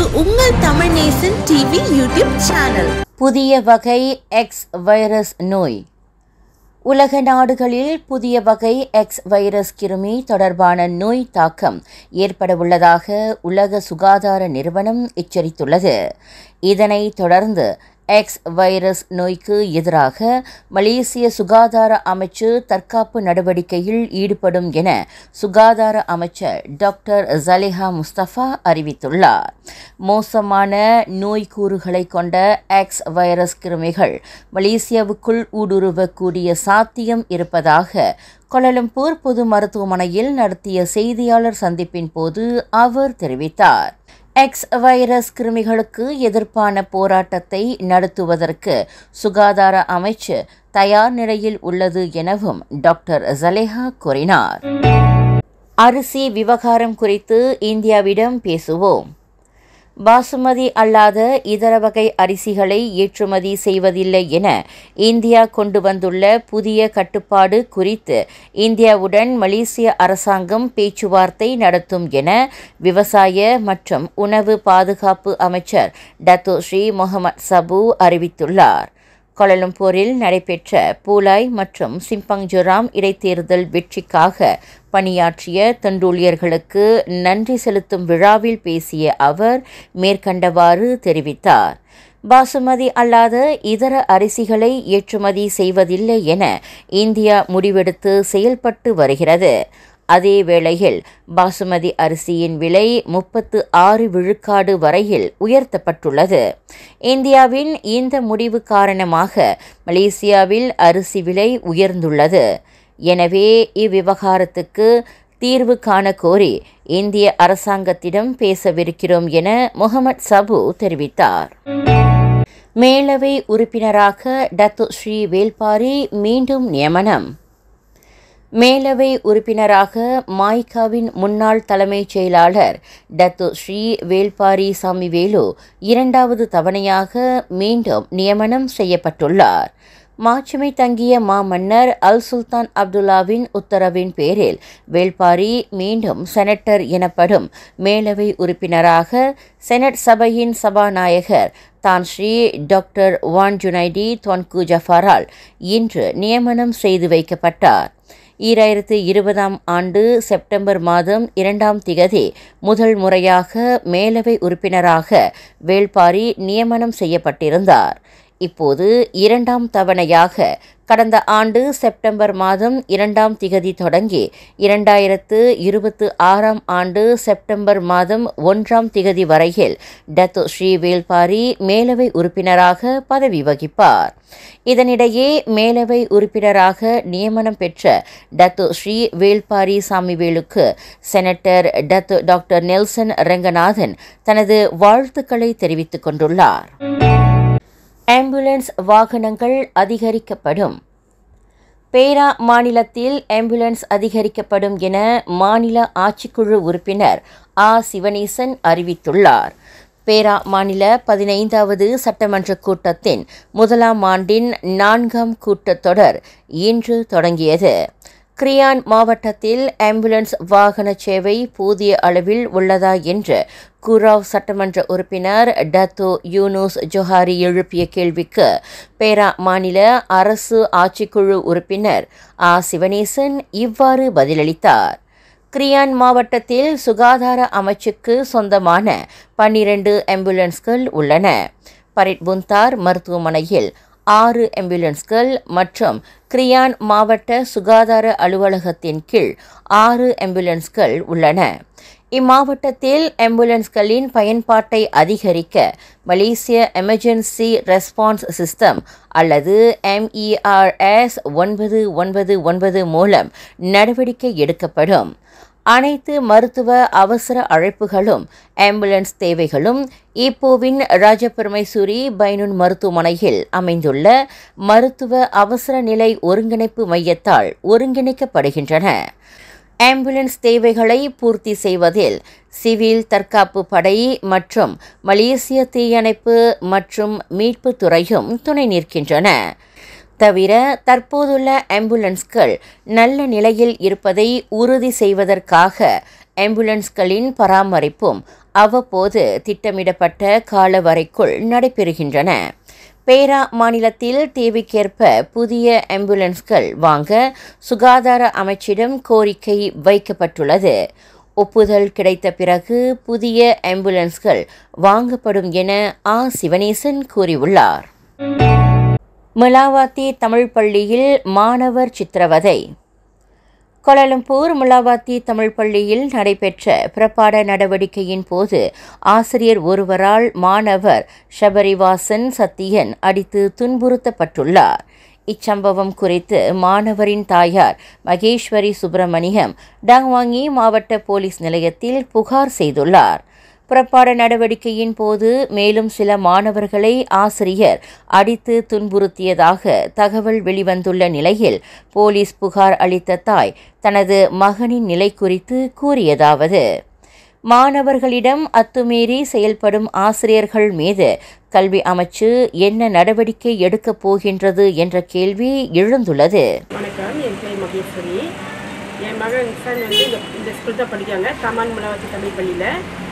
உங்கள் Tamil Nesan TV YouTube channel புதிய வகை எக்ஸ் வைரஸ் நோய் உலக நாடுகளில் புதிய வகை எக்ஸ் வைரஸ் கிருமி தொடர்பான நோய் தாக்கம் ஏற்படவுள்ளதாக உலக சுகாதார நிறுவனம் எச்சரித்துள்ளது இதனைத் தொடர்ந்து எக்ஸ் வைரஸ் நோய்க்கு எதிராக மலேசிய சுகாதார அமைச்சு தற்காப்பு நடவடிக்கையில் ஈடுபடும் என சுகாதார அமைச்சர் டாக்டர் ஜலிஹா முஸ்தபா அறிவித்துள்ளார் மோசமான நோய் கூறுகளை கொண்ட எக்ஸ் வைரஸ் கிருமிகள் மலேசியாவுக்குள் ஊடுருவக்கூடிய சாத்தியம் இருப்பதாக கோலாலம்பூர் பொது மருத்துவமனையில் நடத்திய செய்தியாளர் சந்திப்பின் போது அவர் தெரிவித்தார் எக்ஸ் வைரஸ் கிருமிகளுக்கு எதிர்ப்பான போராட்டத்தை நடத்துவதற்கு சுகாதார அமைச்சு தயார் நிலையில் உள்ளது எனவும் டாக்டர் ஜலேஹா கூறினார் அரிசி விவகாரம் குறித்து இந்தியாவிடம் பேசுவோம் பாசுமதி அல்லாத இதர வகை அரிசிகளை ஏற்றுமதி செய்வதில்லை என இந்தியா கொண்டு வந்துள்ள புதிய கட்டுப்பாடு குறித்து இந்தியாவுடன் மலேசிய அரசாங்கம் பேச்சுவார்த்தை நடத்தும் என விவசாய மற்றும் உணவு பாதுகாப்பு அமைச்சர் டத்தோ ஸ்ரீ முகமது சபு அறிவித்துள்ளார் கோலாலம்பூரில் நடைபெற்ற பூலாய் மற்றும் சிம்பங் ஜொராம் இடைத்தேர்தல் வெற்றிக்காக பணியாற்றிய தொண்டூழியர்களுக்கு நன்றி செலுத்தும் விழாவில் பேசிய அவர் மேற்கண்டவாறு தெரிவித்தார் பாசுமதி அல்லாத இதர அரிசிகளை ஏற்றுமதி செய்வதில்லை என இந்தியா முடிவெடுத்து செயல்பட்டு வருகிறது அதே வேளையில் பாசுமதி அரிசியின் விலை முப்பத்து ஆறு விழுக்காடு வரையில் உயர்த்தப்பட்டுள்ளது இந்தியாவின் இந்த முடிவு காரணமாக மலேசியாவில் அரிசி விலை உயர்ந்துள்ளது எனவே இவ்விவகாரத்துக்கு தீர்வு காண கோரி இந்திய அரசாங்கத்திடம் பேசவிருக்கிறோம் என முகமது சபு தெரிவித்தார் மேலவை உறுப்பினராக டத்து ஸ்ரீ வேல்பாரி மீண்டும் நியமனம் மேலவை உறுப்பினராக மாய்காவின் முன்னாள் தலைமைச் செயலாளர் டத்து ஸ்ரீ வேல்பாரி சாமிவேலு இரண்டாவது தவணையாக மீண்டும் நியமனம் செய்யப்பட்டுள்ளார் மாட்சிமை தங்கிய மாமன்னர் அல் சுல்தான் அப்துல்லாவின் உத்தரவின் பேரில் வேல்பாரி மீண்டும் செனட்டர் எனப்படும் மேலவை உறுப்பினராக செனட் சபையின் சபாநாயகர் தான் Sri doctor Wan Junaidi Tuanku ஜஃபாரால் இன்று நியமனம் செய்து வைக்கப்பட்டார் ஈராயிரத்து இருபதாம் ஆண்டு செப்டம்பர் மாதம் இரண்டாம் திகதி முதல் முறையாக மேலவை உறுப்பினராக வேள்பாரி நியமனம் செய்யப்பட்டிருந்தார் இப்போது இரண்டாம் தவணையாக கடந்த ஆண்டு செப்டம்பர் மாதம் இரண்டாம் திகதி தொடங்கி இரண்டாயிரத்து இருபத்து ஆறாம் ஆண்டு செப்டம்பர் மாதம் ஒன்றாம் திகதி வரையில் டத்து ஸ்ரீ வேல்பாரி மேலவை உறுப்பினராக பதவி வகிப்பார் இதனிடையே மேலவை உறுப்பினராக நியமனம் பெற்ற டத்து ஸ்ரீ வேல்பாரி சாமிவேலுக்கு senator Datuk doctor Nelson Ranganathan தனது வாழ்த்துக்களை தெரிவித்துக் கொண்டுள்ளார் ஆம்புலன்ஸ் வாகனங்கள் அதிகரிக்கப்படும் பேரா மாநிலத்தில் ஆம்புலன்ஸ் அதிகரிக்கப்படும் என மாநில ஆட்சிக்குழு உறுப்பினர் ஆ சிவனேசன் அறிவித்துள்ளார் பேரா மாநில பதினைந்தாவது சட்டமன்ற கூட்டத்தின் முதலாம் ஆண்டின் நான்காம் கூட்டத்தொடர் இன்று தொடங்கியது கிரியான் மாவட்டத்தில் ஆம்புலன்ஸ் வாகன சேவை போதிய அளவில் உள்ளதா என்று குராவ் சட்டமன்ற உறுப்பினர் டத்தோ யூனூஸ் ஜொஹாரி எழுப்பிய கேள்விக்கு பேரா மாநில அரசு ஆட்சிக்குழு உறுப்பினர் ஆ சிவனேசன் இவ்வாறு பதிலளித்தார் கிரியான் மாவட்டத்தில் சுகாதார அமைச்சுக்கு சொந்தமான பன்னிரண்டு ஆம்புலன்ஸ்கள் உள்ளன பரிட் புந்தார் மருத்துவமனையில் ஆறு ஆம்புலன்ஸ்கள் மற்றும் கிரியான் மாவட்ட சுகாதார அலுவலகத்தின் கீழ் ஆறு ஆம்புலன்ஸ்கள் உள்ளன இம்மாவட்டத்தில் ஆம்புலன்ஸ்களின் பயன்பாட்டை அதிகரிக்க மலேசிய எமர்ஜென்சி ரெஸ்பான்ஸ் சிஸ்டம் அல்லது எம்இஆர்எஸ் ஒன்பது ஒன்பது ஒன்பது மூலம் நடவடிக்கை எடுக்கப்படும் அனைத்து மருத்துவ அவசர அழைப்புகளும் ஆம்புலன்ஸ் தேவைகளும் ஈப்போவின் ராஜபெருமைசூரி பைனுன் மருத்துவமனையில் அமைந்துள்ள மருத்துவ அவசர நிலை ஒருங்கிணைப்பு மையத்தால் ஒருங்கிணைக்கப்படுகின்றன ஆம்புலன்ஸ் தேவைகளை பூர்த்தி செய்வதில் சிவில் தற்காப்பு படை மற்றும் மலேசிய தீயணைப்பு மற்றும் மீட்பு துறையும் துணை நிற்கின்றன தவிர தற்போதுள்ள ஆம்புலன்ஸ்கள் நல்ல நிலையில் இருப்பதை உறுதி செய்வதற்காக ஆம்புலன்ஸ்களின் பராமரிப்பும் அவ்வப்போது திட்டமிடப்பட்ட கால வரைக்குள் நடைபெறுகின்றன பேரா மாநிலத்தில் தேவைக்கேற்ப புதிய ஆம்புலன்ஸ்கள் வாங்க சுகாதார அமைச்சிடம் கோரிக்கை வைக்கப்பட்டுள்ளது ஒப்புதல் கிடைத்த பிறகு புதிய ஆம்புலன்ஸ்கள் வாங்கப்படும் என ஆ சிவனேசன் கூறியுள்ளார் மிலாவாத்தி தமிழ் பள்ளியில் மாணவர் சித்திரவதை கோலாலம்பூர் முலாவாத்தி தமிழ் பள்ளியில் நடைபெற்ற புறப்பாட நடவடிக்கையின் போது ஆசிரியர் ஒருவரால் மாணவர் ஷபரிவாசன் சத்தியன் அடித்து துன்புறுத்தப்பட்டுள்ளார் இச்சம்பவம் குறித்து மாணவரின் தாயார் மகேஸ்வரி சுப்பிரமணியம் டாங்வாங்கி மாவட்ட போலீஸ் நிலையத்தில் புகார் செய்துள்ளார் புறப்பாட நடவடிக்கையின் போது மேலும் சில மாணவர்களை ஆசிரியர் அடித்து துன்புறுத்தியதாக தகவல் வெளிவந்துள்ள நிலையில் போலீஸ் புகார் அளித்த தாய் தனது மகனின் நிலை குறித்து கூறியதாவது மாணவர்களிடம் அத்துமீறி செயல்படும் ஆசிரியர்கள் மீது கல்வி அமைச்சு என்ன நடவடிக்கை எடுக்கப் போகின்றது என்ற கேள்வி எழுந்துள்ளது வணக்கம் என் பேர் மகேஸ்வரி என் மகன் இன்சான் வந்து இந்த இந்த ஸ்கூல் தான் படிக்காங்க கமான் முலாவத்தி தமிழ் பள்ளியில்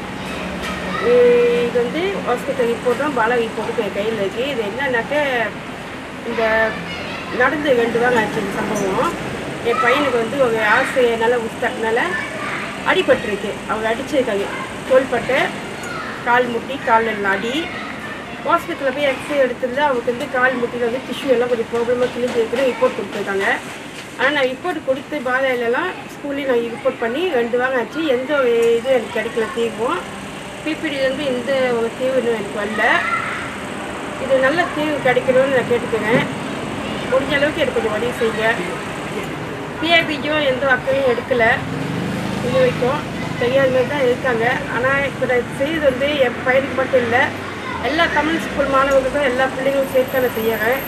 இது வந்து ஹாஸ்பிட்டல் ரிப்போர்ட்டும் பாலா ரிப்போர்ட்டும் என் கையில் இருக்குது இது என்னன்னாக்க இந்த நடந்து ரெண்டு வாரம் ஆச்சு இந்த சம்பவம் என் பையனுக்கு வந்து ஒரு ஆசிரியர்னால உத்தனால அடிபட்டிருக்கு அவங்க அடிச்சிருக்காங்க தோள்பட்டை கால் முட்டி காலில் அடி ஹாஸ்பிட்டலில் போய் எக்ஸ்ரே எடுத்திருந்தா அவருக்கு வந்து கால் முட்டியில் வந்து டிஷ்யூ எல்லாம் கொஞ்சம் ப்ராப்ளமாக கிழிஞ்சு இருக்குன்னு ரிப்போர்ட் கொடுத்துருக்காங்க ஆனால் நான் ரிப்போர்ட் கொடுத்து பாதையிலலாம் ஸ்கூல்லேயும் நான் ரிப்போர்ட் பண்ணி ரெண்டு வாரம் ஆச்சு எந்த ஒரு இதுவும் எனக்கு கிடைக்கல தீர்வும் பிபிடிலேருந்து எந்த ஒரு தீர்வு இன்னும் எனக்கு வரல இது நல்ல தீர்வு கிடைக்கணும்னு நான் கேட்டுக்கிறேன் முடிஞ்ச அளவுக்கு எனக்கு கொஞ்சம் உதவி செய்யுங்க பிஐபிக்கும் எந்த அக்கறையும் எடுக்கலை இது வரைக்கும் தெரியாத மாதிரி தான் இருக்காங்க ஆனால் இப்போ நான் செய்து வந்து என் பையனுக்கு மட்டும் இல்லை எல்லா தமிழ் ஸ்கூல் மாணவர்களுக்கும் எல்லா பிள்ளைங்களும் சேர்த்து நான் செய்யறேன்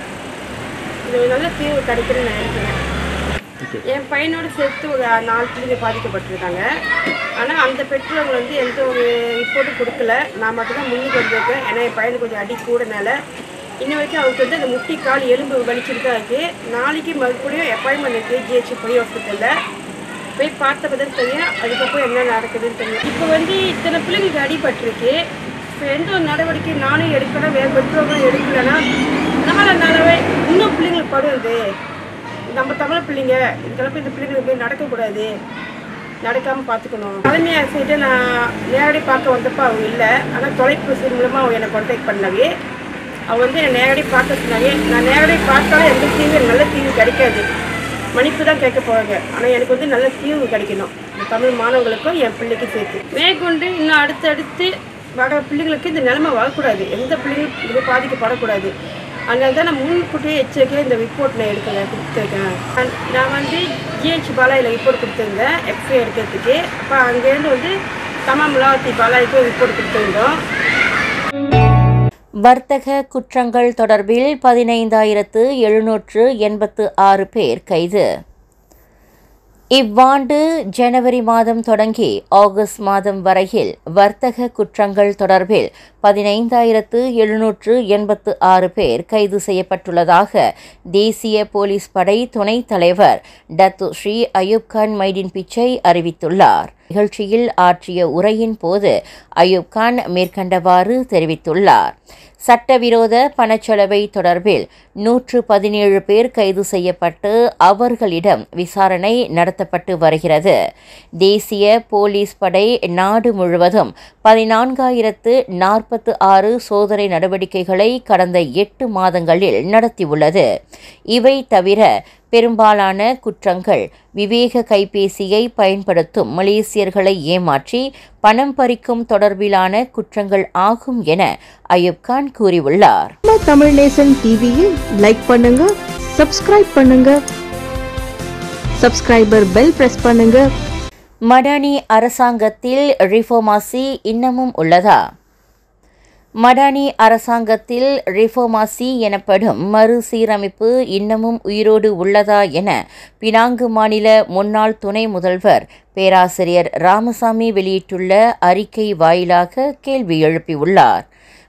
இது ஒரு நல்ல தீர்வு கிடைக்கும்னு நான் நினைக்கிறேன் என் பையனோட சேர்த்து ஒரு நாலு பிள்ளைங்க பாதிக்கப்பட்டிருக்காங்க ஆனால் அந்த பெற்றோர்கள் வந்து எந்த ஒரு ரிப்போர்ட்டும் கொடுக்கல நான் மட்டும்தான் முன்னுக்கு வந்திருக்கேன் ஏன்னா என் பையனுக்கு கொஞ்சம் அடி கூடனால இன்ன வரைக்கும் அவருக்கு வந்து அந்த முட்டி கால் எலும்பு வலிச்சுட்டு தான் இருக்குது நாளைக்கு மறுபடியும் அப்பாயின்மெண்ட் இருக்குது ஜிஹெச் பொய் ஹாஸ்பிட்டலில் போய் பார்த்த பதம் தெரியும் அதுக்கப்புறம் என்ன நடக்குதுன்னு தெரியும் இப்போ வந்து இத்தனை பிள்ளைங்களுக்கு அடிபட்டிருக்கு இப்போ எந்த ஒரு நடவடிக்கை நானும் எடுக்கணும் வேறு பெற்றோர்களும் எடுக்கலைன்னா நம்மளால் நடவை இன்னும் பிள்ளைங்களுக்கு படுவது நம்ம தமிழ் பிள்ளைங்க இதுக்கெல்லாம் இந்த பிள்ளைங்களுக்கு போய் நடக்கக்கூடாது நடக்காமல் பார்த்துக்கணும் தலைமை ஆசிரியர்கிட்ட நான் நேரடி பார்க்க வந்தப்போ அவங்க இல்லை ஆனால் தொலைபேசி மூலமாக அவங்க என்னை கான்டாக்ட் பண்ணாங்க அவங்க வந்து என்னை நேரடி பார்க்க சொன்னாங்க நான் நேரடி பார்த்தாலும் எந்த தீர்வு நல்ல தீர்வு கிடைக்காது மன்னிப்பு தான் கேட்க போவாங்க ஆனால் எனக்கு வந்து நல்ல தீர்வு கிடைக்கணும் இந்த தமிழ் மாணவர்களுக்கும் என் பிள்ளைக்கும் சேர்த்து மேற்கொண்டு இன்னும் அடுத்தடுத்து வர பிள்ளைங்களுக்கு இந்த நிலைமை வரக்கூடாது எந்த பிள்ளைங்களும் இது பாதிக்கப்படக்கூடாது அதனால தான் நான் முன்கூட்டியே எச்சரிக்கையாக இந்த ரிப்போர்ட் நான் எடுக்கிறேன் கொடுத்துருக்கேன் நான் நான் வந்து ஜிஹெச் பாலாயில் ரிப்போர்ட் கொடுத்துருந்தேன் எக்ஸ்ரே எடுக்கிறதுக்கு அப்போ அங்கேருந்து வந்து தமா முலாவத்தி பாலாய்க்கும் ரிப்போர்ட் கொடுத்துருந்தோம் வர்த்தக குற்றங்கள் தொடர்பில் பதினைந்தாயிரத்து எழுநூற்று எண்பத்து ஆறு பேர் கைது இவ்வாண்டு ஜனவரி மாதம் தொடங்கி ஆகஸ்ட் மாதம் வரையில் வர்த்தக குற்றங்கள் தொடர்பில் பதினைந்தாயிரத்து எழுநூற்று எண்பத்து ஆறு பேர் கைது செய்யப்பட்டுள்ளதாக தேசிய போலீஸ் படை துணைத் தலைவர் டத்து ஸ்ரீ அயூப் கான் மைடின் பிச்சை அறிவித்துள்ளார் நிகழ்ச்சியில் ஆற்றிய உரையின் போது அயூப் கான் மேற்கண்டவாறு தெரிவித்துள்ளார் சட்டவிரோத பணச்செலவை தொடர்பில் நூற்று பதினேழு பேர் கைது செய்யப்பட்டு அவர்களிடம் விசாரணை நடத்தப்பட்டு வருகிறது தேசிய போலீஸ் படை நாடு முழுவதும் பதினான்காயிரத்து நாற்பத்து ஆறு சோதனை நடவடிக்கைகளை கடந்த எட்டு மாதங்களில் நடத்தியுள்ளது இவை தவிர பெரும்பாலான குற்றங்கள் விவேக கைபேசியை பயன்படுத்தும் மலேசியர்களை ஏமாற்றி பணம் பறிக்கும் தொடர்பிலான குற்றங்கள் ஆகும் என அயூப் கான் கூறியுள்ளார் நம்ம தமிழ் நேசன் டிவியில் லைக் பண்ணுங்க சப்ஸ்கிரைப் பண்ணுங்க சப்ஸ்கிரைபர் பெல் பிரஸ் பண்ணுங்க மடானி அரசாங்கத்தில் ரிஃபோமாசி இன்னமும் உள்ளதா மடானி அரசாங்கத்தில் ரிஃபோமாசி எனப்படும் மறுசீரமைப்பு இன்னமும் உயிரோடு உள்ளதா என பினாங்கு மாநில முன்னாள் துணை முதல்வர் பேராசிரியர் ராமசாமி வெளியிட்டுள்ள அறிக்கை வாயிலாக கேள்வி எழுப்பியுள்ளார்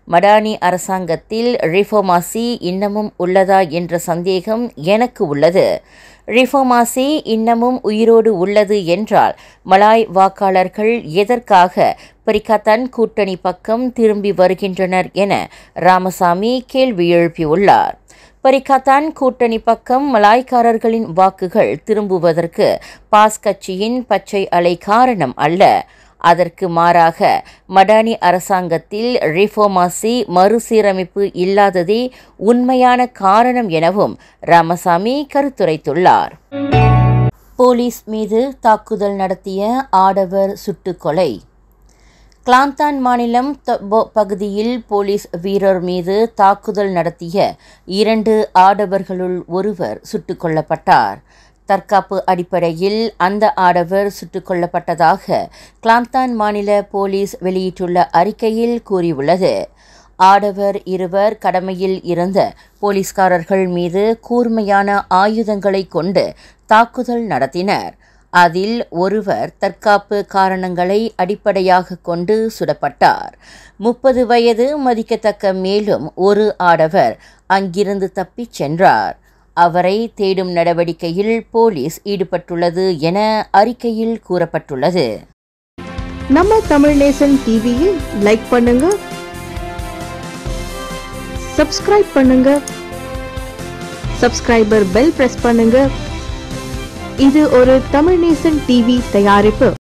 மடானி அரசாங்கத்தில் ரிஃபோமாசி இன்னமும் உள்ளதா என்ற சந்தேகம் எனக்கு உள்ளது ரிஃபோமாசி இன்னமும் உயிரோடு உள்ளது என்றால் மலாய் வாக்காளர்கள் எதற்காக பரிகத்தன் கூட்டணி பக்கம் திரும்பி வருகின்றனர் என ராமசாமி கேள்வி எழுப்பியுள்ளார் பரிகத்தான் கூட்டணி பக்கம் மலாய்க்காரர்களின் வாக்குகள் திரும்புவதற்கு பாஸ் கட்சியின் பச்சை அலை காரணம் அல்ல அதற்கு மாறாக மடானி அரசாங்கத்தில் ரிஃபோமாசி மறுசீரமைப்பு இல்லாததே உண்மையான காரணம் எனவும் ராமசாமி கருத்துரைத்துள்ளார் போலீஸ் மீது தாக்குதல் நடத்திய ஆடவர் சுட்டுக்கொலை கிளாந்தான் மாநிலம் தொப்போ பகுதியில் போலீஸ் வீரர் மீது தாக்குதல் நடத்திய இரண்டு ஆடவர்களுள் ஒருவர் சுட்டுக் கொல்லப்பட்டார் தற்காப்பு அடிப்படையில் அந்த ஆடவர் சுட்டுக் கொல்லப்பட்டதாக கிளாந்தான் மாநில போலீஸ் வெளியிட்டுள்ள அறிக்கையில் கூறியுள்ளது ஆடவர் இருவர் கடமையில் இருந்த போலீஸ்காரர்கள் மீது கூர்மையான ஆயுதங்களை கொண்டு தாக்குதல் நடத்தினர் அதில் ஒருவர் தற்காப்பு காரணங்களை அடிப்படையாக கொண்டு சுடப்பட்டார் முப்பது வயது மதிக்கத்தக்க மேலும் ஒரு ஆடவர் அங்கிருந்து தப்பிச் சென்றார் அவரை தேடும் நடவடிக்கையில் போலீஸ் ஈடுபட்டுள்ளது என அறிக்கையில் கூறப்பட்டுள்ளது நம்ம தமிழ் நேசன் டிவியை லைக் பண்ணுங்க சப்ஸ்கிரைப் பண்ணுங்க சப்ஸ்கிரைபர் பெல் பிரஸ் பண்ணுங்க இது ஒரு தமிழ் நேசன் டிவி தயாரிப்பு